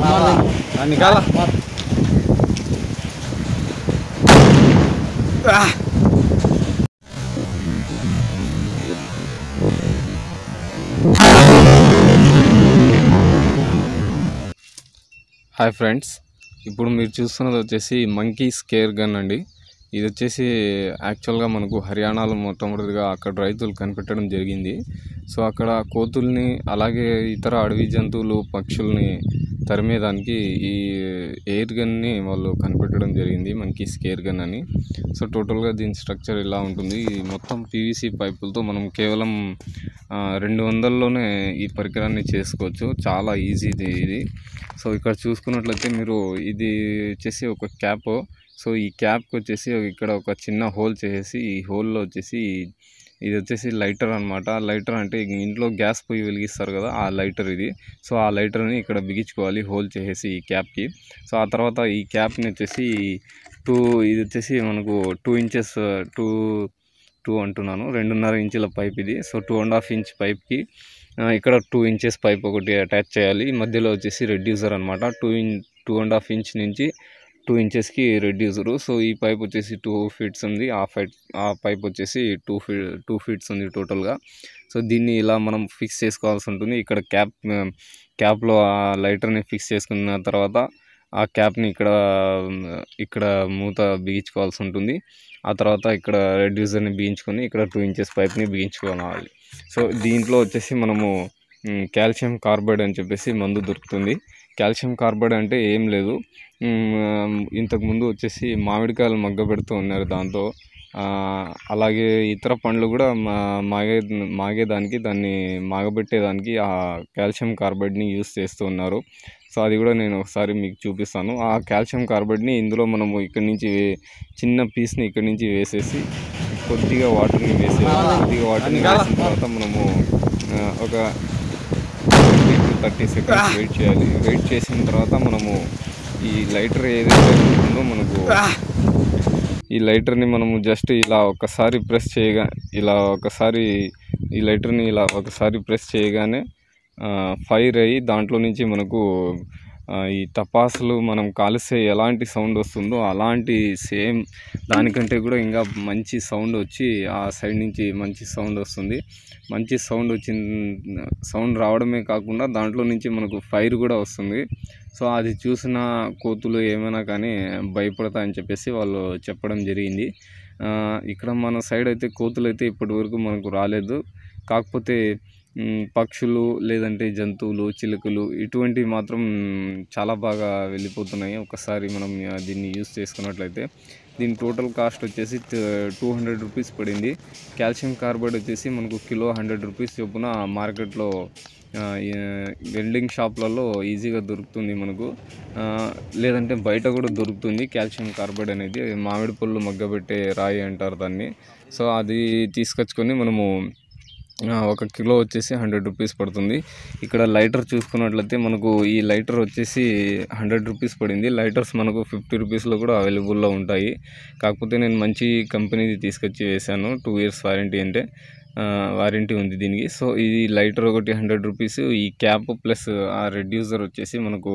हाँ, निकाला आह! Hi friends ఇప్పుడు మీరు చూస్తున్నది వచ్చేసి మంకీ స్కేర్ గన్ అండి ఇది వచ్చేసి యాక్చువల్గా మనకు హర్యానాలో మొట్టమొదటిగా అక్కడ రైతులు కనిపెట్టడం జరిగింది సో అక్కడ కోతుల్ని అలాగే ఇతర అడవి జంతువులు పక్షుల్ని తరిమేదానికి ఈ ఎయిర్ గన్ని వాళ్ళు కనిపెట్టడం జరిగింది మంకీ స్కేర్ గన్ అని సో టోటల్గా దీని స్ట్రక్చర్ ఇలా ఉంటుంది ఈ మొత్తం పీవీసీ పైపులతో మనం కేవలం ఆ, రెండు వందల్లోనే ఈ పరికరాన్ని చేసుకోవచ్చు చాలా ఈజీ ఇది ఇది సో ఇక్కడ చూసుకున్నట్లయితే మీరు ఇది వచ్చేసి ఒక క్యాప్ సో ఈ క్యాప్కి వచ్చేసి ఇక్కడ ఒక చిన్న హోల్ చేసేసి ఈ హోల్లో వచ్చేసి ఇది వచ్చేసి లైటర్ అనమాట లైటర్ అంటే ఇంట్లో గ్యాస్ పొయ్యి వెలిగిస్తారు కదా ఆ లైటర్ ఇది సో ఆ లైటర్ని ఇక్కడ బిగించుకోవాలి హోల్ చేసేసి ఈ క్యాప్కి సో ఆ తర్వాత ఈ క్యాప్ని వచ్చేసి టూ ఇది వచ్చేసి మనకు టూ ఇంచెస్ టూ టూ అంటున్నాను రెండున్నర ఇంచుల పైప్ ఇది so two and half inch పైప్కి ఇక్కడ టూ ఇంచెస్ పైప్ ఒకటి అటాచ్ చేయాలి మధ్యలో వచ్చేసి రెడ్యూసర్ అనమాట two in two and half inch నుంచి టూ ఇంచెస్కి రెడ్యూసరు సో ఈ పైప్ వచ్చేసి టూ ఫీట్స్ ఉంది ఆ ఫైట్ ఆ పైప్ వచ్చేసి టూ ఫీ టూ ఫీట్స్ ఉంది టోటల్గా సో దీన్ని ఇలా మనం ఫిక్స్ చేసుకోవాల్సి ఉంటుంది ఇక్కడ క్యాప్ క్యాప్లో ఆ లైటర్ని ఫిక్స్ చేసుకున్న తర్వాత ఆ క్యాప్ని ఇక్కడ ఇక్కడ మూత బిగించుకోవాల్సి ఉంటుంది ఆ తర్వాత ఇక్కడ రెడ్యూసర్ని బిగించుకొని ఇక్కడ టూ ఇంచెస్ పైప్ని బిగించుకోవాలి సో దీంట్లో వచ్చేసి మనము మ్, కాల్షియం కార్బైడ్ అని చెప్పేసి మందు దొరుకుతుంది కాల్షియం కార్బైడ్ అంటే ఏం లేదు మ్, ఇంతకుముందు వచ్చేసి మామిడికాయలు మగ్గ పెడుతూ ఉన్నారు దాంతో ఆ, అలాగే ఇతర పండ్లు కూడా మా మాగే మాగేదానికి దాన్ని మాగబెట్టేదానికి ఆ కాల్షియం కార్బైడ్ని యూస్ చేస్తూ ఉన్నారు సో అది కూడా నేను ఒకసారి మీకు చూపిస్తాను ఆ కాల్షియం కార్బైడ్ని ఇందులో మనము ఇక్కడి నుంచి వే- చిన్న పీస్ని ఇక్కడి నుంచి వేసేసి కొద్దిగా వాటర్ని వేసేయాలి కొద్దిగా వాటర్ని వేసిన తర్వాత మనము ఆ, ఒక థర్టీ సెకండ్స్ వెయిట్ చేయాలి వెయిట్ చేసిన తర్వాత మనము ఈ లైటర్ ఏదైతే ఉంటుందో మనకు ఈ లైటర్ని మనము జస్ట్ ఇలా ఒకసారి ప్రెస్ చేయగా ఇలా ఒకసారి ఈ లైటర్ని ఇలా ఒకసారి ప్రెస్ చేయగానే ఫైర్ అయ్యి దాంట్లో నుంచి మనకు ఆ, ఈ తపాసులు మనం కాలిస్తే ఎలాంటి సౌండ్ వస్తుందో అలాంటి సేమ్ దానికంటే కూడా ఇంకా మంచి సౌండ్ వచ్చి ఆ సైడ్ నుంచి మంచి సౌండ్ వస్తుంది మంచి సౌండ్ వచ్చిన సౌండ్ రావడమే కాకుండా దాంట్లో నుంచి మనకు ఫైర్ కూడా వస్తుంది సో అది చూసిన కోతులు ఏమైనా కానీ భయపడతాయని చెప్పేసి వాళ్ళు చెప్పడం జరిగింది ఆ, ఇక్కడ మన సైడ్ అయితే కోతులు అయితే ఇప్పటి వరకు మనకు రాలేదు కాకపోతే మ్, పక్షులు లేదంటే జంతువులు చిలుకలు ఇటువంటివి మాత్రం చాలా బాగా వెళ్ళిపోతున్నాయి ఒకసారి మనం ఆ, దీన్ని యూస్ చేసుకున్నట్లయితే దీని టోటల్ కాస్ట్ వచ్చేసి టూ హండ్రెడ్ రూపీస్ పడింది కాల్షియం కార్బైడ్ వచ్చేసి మనకు కిలో హండ్రెడ్ రూపీస్ చొప్పున మార్కెట్లో వెల్డింగ్ షాప్లలో ఈజీగా దొరుకుతుంది మనకు ఆ, లేదంటే బయట కూడా దొరుకుతుంది కాల్షియం కార్బైడ్ అనేది మామిడి పళ్ళు మగ్గబెట్టే రాయి అంటారు దాన్ని సో అది తీసుకొచ్చుకొని మనము ఆ, ఒక కిలో వచ్చేసి హండ్రెడ్ రూపీస్ పడుతుంది ఇక్కడ లైటర్ చూసుకున్నట్లయితే మనకు ఈ లైటర్ వచ్చేసి హండ్రెడ్ రూపీస్ పడింది లైటర్స్ మనకు ఫిఫ్టీ రూపీస్లో కూడా అవైలబుల్లో ఉంటాయి కాకపోతే నేను మంచి కంపెనీది తీసుకొచ్చి వేశాను టూ ఇయర్స్ వారంటీ అంటే వారంటీ ఉంది దీనికి సో ఇది లైటర్ ఒకటి హండ్రెడ్ రూపీస్ ఈ క్యాప్ ప్లస్ ఆ రెడ్యూసర్ వచ్చేసి మనకు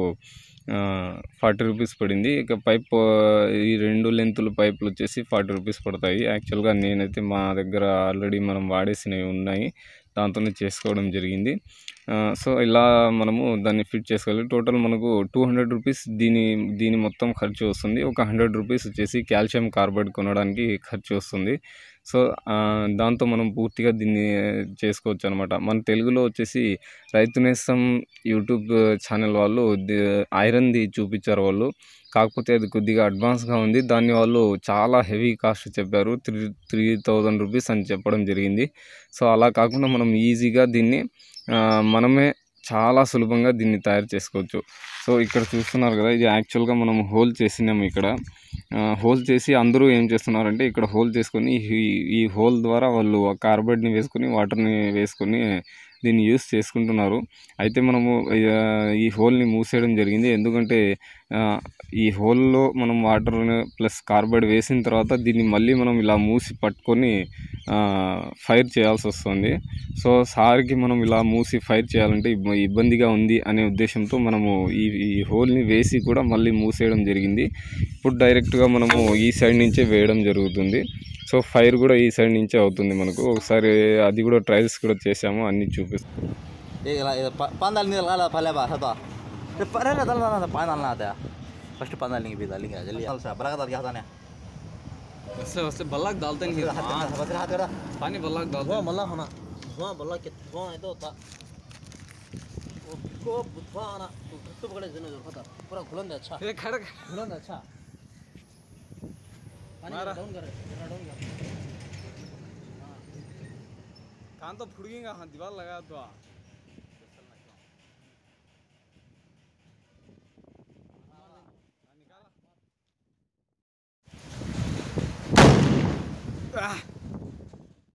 ఫార్టీ రూపీస్ పడింది ఇక పైప్ ఈ రెండు లెంతుల పైపులు వచ్చేసి ఫార్టీ రూపీస్ పడతాయి యాక్చువల్గా నేనైతే మా దగ్గర ఆల్రెడీ మనం వాడేసినవి ఉన్నాయి దాంతోనే చేసుకోవడం జరిగింది ఆ, సో ఇలా మనము దాన్ని ఫిట్ చేసుకోవాలి టోటల్ మనకు టూ హండ్రెడ్ రూపీస్ దీని దీని మొత్తం ఖర్చు వస్తుంది ఒక హండ్రెడ్ రూపీస్ వచ్చేసి కాల్షియం కార్బైడ్ కొనడానికి ఖర్చు వస్తుంది సో ఆ, దాంతో మనం పూర్తిగా దీన్ని చేసుకోవచ్చు అనమాట మన తెలుగులో వచ్చేసి రైతు నేస్తం యూట్యూబ్ ఛానల్ వాళ్ళు ది- ఐరన్ది చూపించారు వాళ్ళు కాకపోతే అది కొద్దిగా అడ్వాన్స్గా ఉంది దాన్ని వాళ్ళు చాలా హెవీ కాస్ట్ చెప్పారు త్రీ త్రీ థౌజండ్ రూపీస్ అని చెప్పడం జరిగింది సో అలా కాకుండా మనం ఈజీగా దీన్ని ఆ, మనమే చాలా సులభంగా దీన్ని తయారు చేసుకోవచ్చు సో ఇక్కడ చూస్తున్నారు కదా ఇది యాక్చువల్గా మనం హోల్ చేసినాము ఇక్కడ ఆ, హోల్ చేసి అందరూ ఏం చేస్తున్నారంటే ఇక్కడ హోల్ చేసుకొని ఈ ఈ హోల్ ద్వారా వాళ్ళు ఆ కార్బైడ్ని వేసుకొని వాటర్ని వేసుకొని దీన్ని యూస్ చేసుకుంటున్నారు అయితే మనము ఆ, ఈ హోల్ని మూసేయడం జరిగింది ఎందుకంటే ఆ, ఈ హోల్లో మనం వాటర్ ప్లస్ కార్బైడ్ వేసిన తర్వాత దీన్ని మళ్ళీ మనం ఇలా మూసి పట్టుకొని ఆ, ఫైర్ చేయాల్సి వస్తుంది సో సార్కి మనం ఇలా మూసి ఫైర్ చేయాలంటే ఇబ్బ- ఇబ్బందిగా ఉంది అనే ఉద్దేశంతో మనము ఈ ఈ హోల్ని వేసి కూడా మళ్ళీ మూసేయడం జరిగింది ఇప్పుడు డైరెక్ట్గా మనము ఈ సైడ్ నుంచే వేయడం జరుగుతుంది సో ఫైర్ కూడా ఈ సైడ్ నుంచే అవుతుంది మనకు ఒకసారి అది కూడా ట్రయల్స్ కూడా చేసాము అన్ని చూపిస్తాం ये ला ये पा- पान डालने लगा ला पहले बात था ये पहले ना डालना था पान डालना आता है फर्स्ट पान डालेंगे भी डालेंगे जल्दी डाल से बड़ा का डाल क्या था ने वैसे वैसे बल्ला डालते नहीं हाथ हाथ हाथ हाथ करा पानी बल्ला डालते धुआं मल्ला होना धुआं मल्ला के धुआं है तो था को धुआं आना तो पकड़े जने जो पता पूरा खुलन दे अच्छा ये खड़ खुलन दे अच्छा पानी डाउन कर डाउन कर कान तो फुड़ेगा हाँ दीवार लगा तो